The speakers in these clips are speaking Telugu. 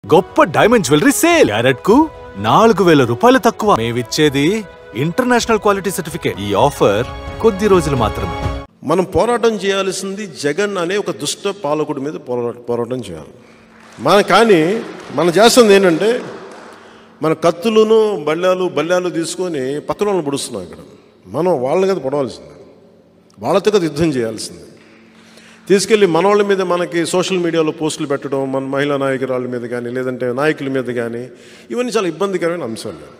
గొప్ప డైమండ్ జ్యువెలరీ సేల్ క్యారెట్ కు నాలుగు వేల రూపాయలు తక్కువ మేమిచ్చేది ఇంటర్నేషనల్ క్వాలిటీ సర్టిఫికేట్ ఈ ఆఫర్ కొద్ది రోజులు మాత్రమే మనం పోరాటం చేయాల్సింది జగన్ అనే ఒక దుష్ట పాలకుడి మీద పోరా పోరాటం చేయాలి మన కానీ మనం చేస్తుంది ఏంటంటే మన కత్తులను బల్లాలు బల్లాలు తీసుకొని పక్కన వాళ్ళని పొడుస్తున్నాం ఇక్కడ మనం వాళ్ళని కదా పొడవాల్సింది వాళ్ళతో కదా యుద్ధం చేయాల్సింది తీసుకెళ్ళి మన వాళ్ళ మీద మనకి సోషల్ మీడియాలో పోస్టులు పెట్టడం మన మహిళా నాయకురాళ్ళ మీద కానీ లేదంటే నాయకుల మీద కానీ ఇవన్నీ చాలా ఇబ్బందికరమైన అంశాలు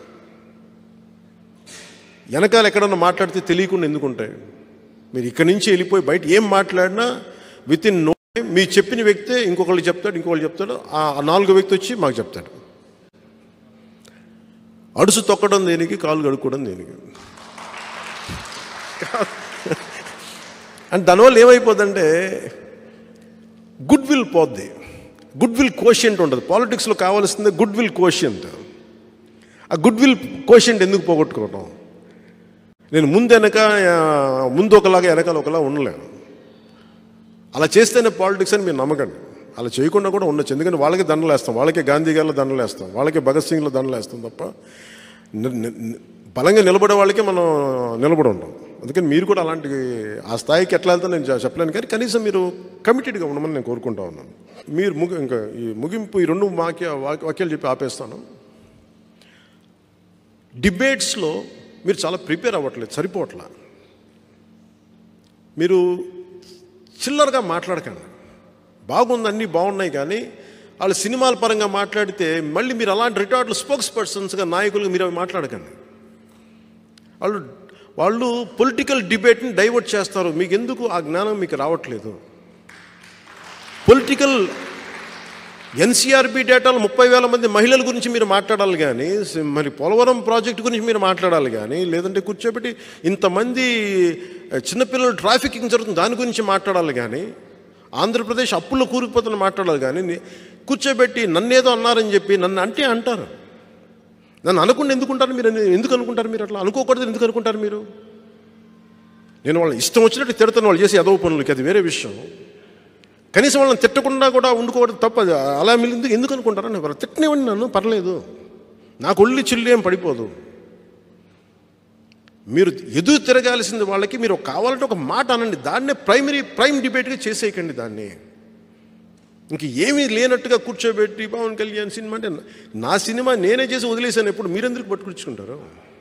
వెనకాల ఎక్కడన్నా మాట్లాడితే తెలియకుండా ఎందుకుంటాయి మీరు ఇక్కడి నుంచి వెళ్ళిపోయి బయట ఏం మాట్లాడినా విత్ ఇన్ నో మీ చెప్పిన వ్యక్తే ఇంకొకళ్ళు చెప్తాడు ఇంకొకళ్ళు చెప్తాడు ఆ ఆ నాలుగో వ్యక్తి వచ్చి మాకు చెప్తాడు అడుసు తొక్కడం దేనికి కాలు కడుక్కోవడం దేనికి అండ్ దానివల్ల ఏమైపోతుందంటే గుడ్ విల్ పోద్ది గుడ్ విల్ కోషియంట్ ఉండదు పాలిటిక్స్లో కావాల్సిందే గుడ్ విల్ కోషియంట్ ఆ గుడ్ విల్ కోషియంట్ ఎందుకు పోగొట్టుకోవటం నేను ముందు వెనక ఆ, ముందు ఒకలాగా వెనకాల ఒకలా ఉండలేను అలా చేస్తేనే పాలిటిక్స్ అని మీరు నమ్మకండి అలా చేయకుండా కూడా ఉండొచ్చు ఎందుకంటే వాళ్ళకి దండలు వేస్తాం వాళ్ళకే గాంధీ గారిలో దండలు వేస్తాం వాళ్ళకే భగత్ సింగ్లో దండలు వేస్తాం తప్ప ని- ని- ని- బలంగా నిలబడే వాళ్ళకే మనం నిలబడి ఉంటాం అందుకని మీరు కూడా అలాంటి ఆ స్థాయికి ఎట్లా వెళ్తా నేను చె- చెప్పలేను కానీ కనీసం మీరు కమిటెడ్గా ఉండమని నేను కోరుకుంటా ఉన్నాను మీరు ముగి ఇంకా ఈ ముగింపు ఈ రెండు వాక్య వాక్య- వాక్యాలు చెప్పి ఆపేస్తాను డిబేట్స్లో మీరు చాలా ప్రిపేర్ అవ్వట్లేదు సరిపోవట్లా మీరు చిల్లరగా మాట్లాడకండి బాగుంది అన్నీ బాగున్నాయి కానీ వాళ్ళు సినిమాల పరంగా మాట్లాడితే మళ్ళీ మీరు అలాంటి రిటార్డులు స్పోక్స్ పర్సన్స్గా నాయకులుగా మీరు అవి మాట్లాడకండి వాళ్ళు వాళ్ళు పొలిటికల్ డిబేట్ని డైవర్ట్ చేస్తారు మీకు ఎందుకు ఆ జ్ఞానం మీకు రావట్లేదు పొలిటికల్ ఎన్సీఆర్బీ డేటాలో ముప్పై వేల మంది మహిళల గురించి మీరు మాట్లాడాలి కానీ స- మరి పోలవరం ప్రాజెక్టు గురించి మీరు మాట్లాడాలి కానీ లేదంటే కూర్చోబెట్టి ఇంతమంది చిన్నపిల్లలు ట్రాఫికింగ్ జరుగుతుంది దాని గురించి మాట్లాడాలి కానీ ఆంధ్రప్రదేశ్ అప్పుల్లో కూరుకుపోతున్న మాట్లాడాలి కానీ ని- కూర్చోబెట్టి నన్నేదో అన్నారని చెప్పి నన్ను అంటే అంటారు నన్ను అనుకుండా ఎందుకుంటారు మీరు ఎందుకు అనుకుంటారు మీరు అట్లా అనుకోకూడదు ఎందుకు అనుకుంటారు మీరు నేను వాళ్ళు ఇష్టం వచ్చినట్టు తిడతాను వాళ్ళు చేసి ఎదవ పనులకి అది వేరే విషయం కనీసం వాళ్ళని తిట్టకుండా కూడా ఉండుకోవడం తప్పదు అలా మీరు ఎందుకు ఎందుకు అనుకుంటారని ఎవరు తిట్టనివ్వండి నన్ను పర్లేదు నాకు ఒళ్ళి చిల్లి ఏం పడిపోదు మీరు ఎదురు తిరగాల్సింది వాళ్ళకి మీరు కావాలంటే ఒక మాట అనండి దాన్నే ప్రైమరీ ప్రైమ్ డిబేట్గా చేసేయకండి దాన్ని ఇంక ఏమీ లేనట్టుగా కూర్చోబెట్టి పవన్ కళ్యాణ్ సినిమా అంటే నా సినిమా నేనే చేసి వదిలేశాను ఎప్పుడు మీరెందుకు పట్టుకొచ్చుకుంటారు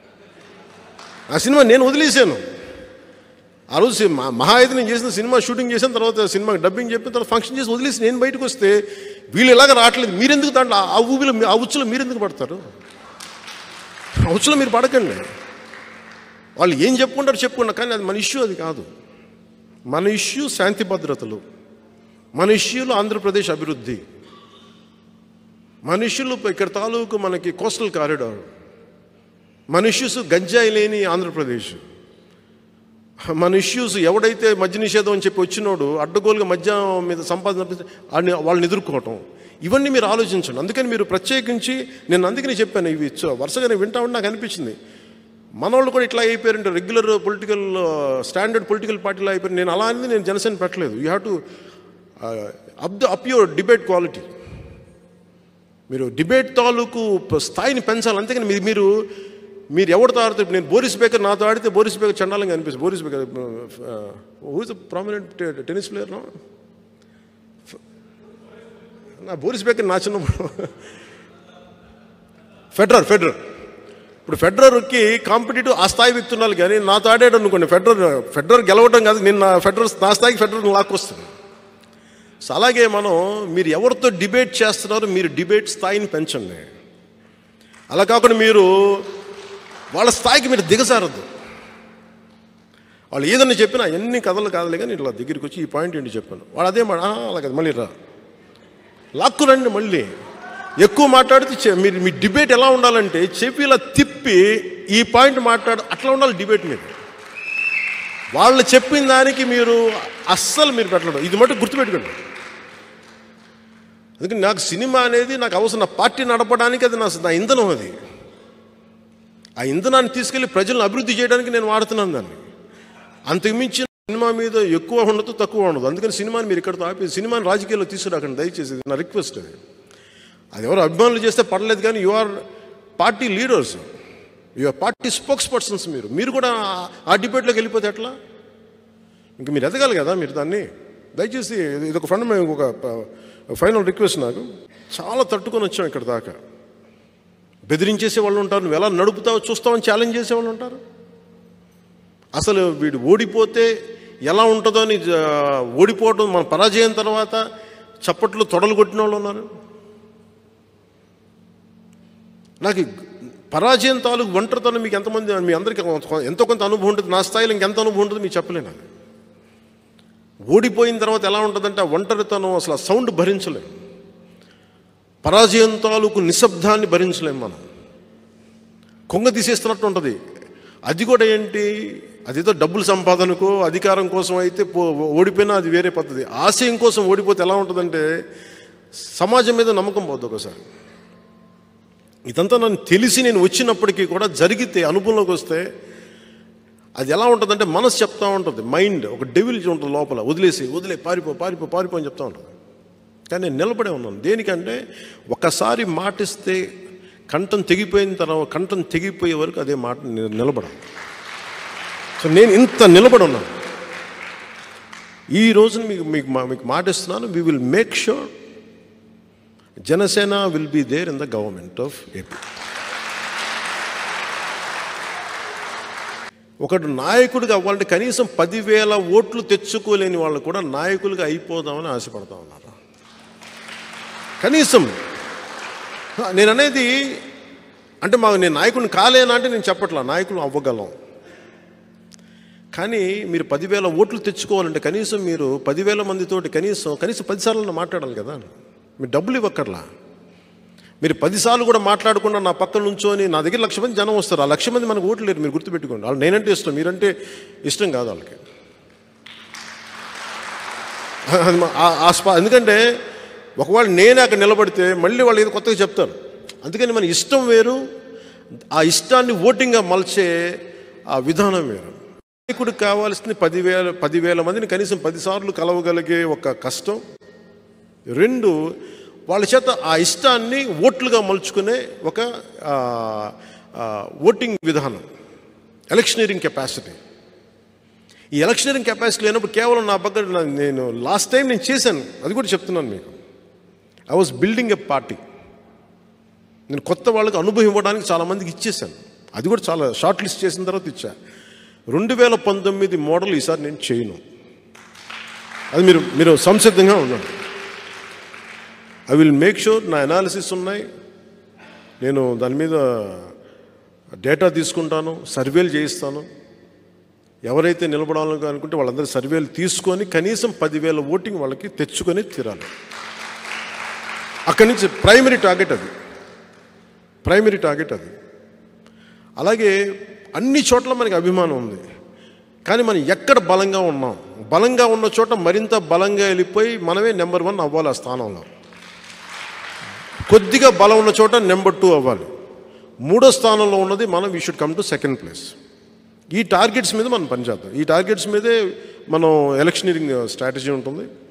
ఆ సినిమా నేను వదిలేశాను ఆ రోజు సి- మా- మహా అయితే నేను చేసిన సినిమా షూటింగ్ చేసిన తర్వాత సినిమా డబ్బింగ్ చెప్పిన తర్వాత ఫంక్షన్ చేసి వదిలేసి నేను బయటకు వస్తే వీళ్ళు ఎలాగ రావట్లేదు మీరెందుకు దాంట్లో ఆ- ఆ ఊబిలో మీ- ఆ ఉచ్చులో మీరెందుకు పడతారు ఆ ఉచ్చులో మీరు పడకండి వాళ్ళు ఏం చెప్పుకుంటారు చెప్పుకున్నారు కానీ అది మన ఇష్యూ అది కాదు మన ఇష్యూ శాంతి భద్రతలు మన ఇష్యూలు ఆంధ్రప్రదేశ్ అభివృద్ధి మన ఇష్యూలు ఇక్కడ తాలూకు మనకి కోస్టల్ కారిడార్ మన ఇష్యూస్ గంజాయి లేని ఆంధ్రప్రదేశ్ మన ఇష్యూస్ ఎవడైతే మద్య నిషేధం అని చెప్పి వచ్చినోడు అడ్డగోలుగా మద్య మీద సంపాదన వాడిని వాళ్ళని ఎదుర్కోవటం ఇవన్నీ మీరు ఆలోచించండి అందుకని మీరు ప్రత్యేకించి నేను అందుకని చెప్పాను ఇవి చ- వరుసగా నేను వింటా ఉంటే నాకు అనిపించింది మన వాళ్ళు కూడా ఇట్లా అయిపోయారంటే రెగ్యులర్ పొలిటికల్ స్టాండర్డ్ పొలిటికల్ పార్టీలో అయిపోయారు నేను అలా అనేది నేను జనసేన పెట్టలేదు you have to up the up your debate quality మీరు డిబేట్ తాలూకు ప- స్థాయిని పెంచాలి అంతేకాని మీరు మీరు మీరు ఎవరితో ఆడితే ఇప్పుడు నేను బోరిస్ బేకర్ నాతో ఆడితే బోరిస్ బేకర్ చండాలంగా అనిపిస్తుంది Boris Becker who is prominent tennis player నా నా బోరిస్ బేకర్ నా చిన్నప్పుడు ఫెడరర్ ఫెడరర్ ఇప్పుడు ఫెడరర్కి కాంపిటేటివ్ ఆ స్థాయి వ్యక్తి ఉండాలి కానీ నాతో ఆడాడు అనుకోండి ఫెడరర్ ఫెడరర్ గెలవడం కాదు నేను నా ఫెడరర్ నా స్థాయికి ఫెడరర్ లాక్కొస్తాను సో అలాగే మనం మీరు ఎవరితో డిబేట్ చేస్తున్నారో మీరు డిబేట్ స్థాయిని పెంచండి అలా కాకుండా మీరు వాళ్ళ స్థాయికి మీరు దిగజారద్దు వాళ్ళు ఏదన్నా చెప్పినా ఎన్ని కథలు కాదులే కానీ ఇట్లా దగ్గరికి వచ్చి ఈ పాయింట్ ఏంటి చెప్పాను వాడు అదే మాట "ఆ, అలాగే మళ్ళీ రా లాక్కు రండి మళ్ళీ ఎక్కువ మాట్లాడితే చె- మీరు మీ డిబేట్ ఎలా ఉండాలంటే చెప్పి ఇలా తిప్పి ఈ పాయింట్ మాట్లాడు అట్లా ఉండాలి డిబేట్ మీద వాళ్ళు చెప్పిన దానికి మీరు అస్సలు మీరు పెట్టడం ఇది మటు గుర్తుపెట్టుకోండి అందుకని నాకు సినిమా అనేది నాకు అవసరం నా పార్టీ నడపడానికి అది నా నా ఇంధనం అది ఆ ఇంధనాన్ని తీసుకెళ్లి ప్రజలను అభివృద్ధి చేయడానికి నేను వాడుతున్నాను దాన్ని అంతకుమించి సినిమా మీద ఎక్కువ ఉండదు తక్కువ ఉండదు అందుకని సినిమాని మీరు ఇక్కడతో ఆపి సినిమాని రాజకీయాల్లో తీసుకురాకండి దయచేసి ఇది నా రిక్వెస్ట్ అది అది ఎవరు అభిమానులు చేస్తే పడలేదు కానీ you are party leaders you are party spokespersons మీరు మీరు కూడా ఆ- ఆ డిబేట్లోకి వెళ్ళిపోతే ఎట్లా ఇంక మీరు ఎదగాలి కదా మీరు దాన్ని దయచేసి ఇది- ఇది ఒక ఫ్రెండ్ మేము ఒక ఫైనల్ రిక్వెస్ట్ నాకు చాలా తట్టుకొని వచ్చాం ఇక్కడ దాకా బెదిరించేసే వాళ్ళు ఉంటారు నువ్వు ఎలా నడుపుతావో చూస్తావని ఛాలెంజ్ చేసే వాళ్ళు ఉంటారు అసలు వీడు ఓడిపోతే ఎలా ఉంటుందో అని ఆ, ఓడిపోవడం మన పరాజయం తర్వాత చప్పట్లు తొడలు కొట్టిన వాళ్ళు ఉన్నారు నాకు ఈ పరాజయం తాలూకు ఒంటరితనం మీకు ఎంతమంది మీ అందరికీ కొంత- ఎంతో కొంత అనుభవం ఉంటుంది నా స్థాయిలో ఇంకెంత అనుభవం ఉంటుంది మీకు చెప్పలేను అది ఓడిపోయిన తర్వాత ఎలా ఉంటుందంటే ఆ ఒంటరితనం అసలు ఆ సౌండ్ భరించలేం పరాజయం తాలూకు నిశ్శబ్దాన్ని భరించలేం మనం కొంగ తీసేస్తున్నట్టు ఉంటుంది అది కూడా ఏంటి అదేదో డబ్బుల సంపాదనకో అధికారం కోసం అయితే పో ఓడిపోయినా అది వేరే పద్ధతి ఆశయం కోసం ఓడిపోతే ఎలా ఉంటుందంటే సమాజం మీద నమ్మకం పోద్ది ఒకసారి ఇదంతా నన్ను తెలిసి నేను వచ్చినప్పటికీ కూడా జరిగితే అనుభవంలోకి వస్తే అది ఎలా ఉంటుందంటే మనసు చెప్తా ఉంటుంది మైండ్ ఒక డెవిల్ ఉంటుంది లోపల వదిలేసి వదిలే పారిపో పారిపో పారిపో అని చెప్తా ఉంటుంది కానీ నేను నిలబడే ఉన్నాను దేనికంటే ఒకసారి మాటిస్తే కంఠం తెగిపోయిన తర్వాత కంఠం తెగిపోయే వరకు అదే మాట ని- నిలబడం సో నేను ఇంత నిలబడి ఉన్నాను ఈ రోజున మీకు మీకు మా- మీకు మాటిస్తున్నాను we will make sure Janasena will be there in the government of AP ఒకడు నాయకుడిగా అవ్వాలంటే కనీసం పదివేల ఓట్లు తెచ్చుకోలేని వాళ్ళు కూడా నాయకులుగా అయిపోదామని ఆశపడతా ఉన్నారు కనీసం నేను అనేది అంటే మాకు నేను నాయకుడిని కాలేనా అంటే నేను చెప్పట్లా నాయకులు అవ్వగలం కానీ మీరు పదివేల ఓట్లు తెచ్చుకోవాలంటే కనీసం మీరు పదివేల మందితోటి కనీసం కనీసం పదిసార్లు మాట్లాడాలి కదా మీరు డబ్బులు ఇవ్వక్కర్లా మీరు పదిసార్లు కూడా మాట్లాడకుండా నా పక్కన నుంచొని నా దగ్గర లక్ష మంది జనం వస్తారు ఆ లక్ష మంది మనకు ఓట్లు లేరు మీరు గుర్తుపెట్టుకోండి వాళ్ళు నేనంటే ఇష్టం మీరంటే ఇష్టం కాదు వాళ్ళకి అది మా- ఆ- ఆ స్పా ఎందుకంటే ఒకవేళ నేనే అక్కడ నిలబడితే మళ్ళీ వాళ్ళు ఏదో కొత్తగా చెప్తారు అందుకని మన ఇష్టం వేరు ఆ ఇష్టాన్ని ఓటింగ్గా మలిచే ఆ విధానం వేరు నాయకుడికి కావాల్సింది పదివేల పదివేల మందిని కనీసం పదిసార్లు కలవగలిగే ఒక కష్టం రెండు వాళ్ళ చేత ఆ ఇష్టాన్ని ఓట్లుగా మలుచుకునే ఒక ఆ, ఆ, ఓటింగ్ విధానం ఎలక్షనీరింగ్ కెపాసిటీ ఈ ఎలక్షనీరింగ్ కెపాసిటీ లేనప్పుడు కేవలం నా పక్కన నా- నేను లాస్ట్ టైం నేను చేశాను అది కూడా చెప్తున్నాను మీకు I was building a party నేను కొత్త వాళ్ళకి అనుభవం ఇవ్వడానికి చాలామందికి ఇచ్చేసాను అది కూడా చాలా షార్ట్ లిస్ట్ చేసిన తర్వాత ఇచ్చా రెండు వేల పంతొమ్మిది మోడల్ ఈసారి నేను చేయను అది మీరు మీరు సంసిద్ధంగా ఉండండి ఐ విల్ మేక్ షూర్ నా అనాలిసిస్ ఉన్నాయి నేను దాని మీద డేటా తీసుకుంటాను సర్వేలు చేయిస్తాను ఎవరైతే నిలబడాలని అనుకుంటే వాళ్ళందరూ సర్వేలు తీసుకొని కనీసం పదివేల ఓటింగ్ వాళ్ళకి తెచ్చుకొని తీరాలి అక్కడి నుంచి ప్రైమరీ టార్గెట్ అది ప్రైమరీ టార్గెట్ అది అలాగే అన్ని చోట్ల మనకి అభిమానం ఉంది కానీ మనం ఎక్కడ బలంగా ఉన్నాం బలంగా ఉన్న చోట మరింత బలంగా వెళ్ళిపోయి మనమే నెంబర్ వన్ అవ్వాలి ఆ స్థానంలో కొద్దిగా బలం ఉన్న చోట నెంబర్ టూ అవ్వాలి మూడో స్థానంలో ఉన్నది మనం we should come to second place ఈ టార్గెట్స్ మీద మనం పనిచేద్దాం ఈ టార్గెట్స్ మీదే మనం ఎలక్షనీరింగ్ స్ట్రాటజీ ఉంటుంది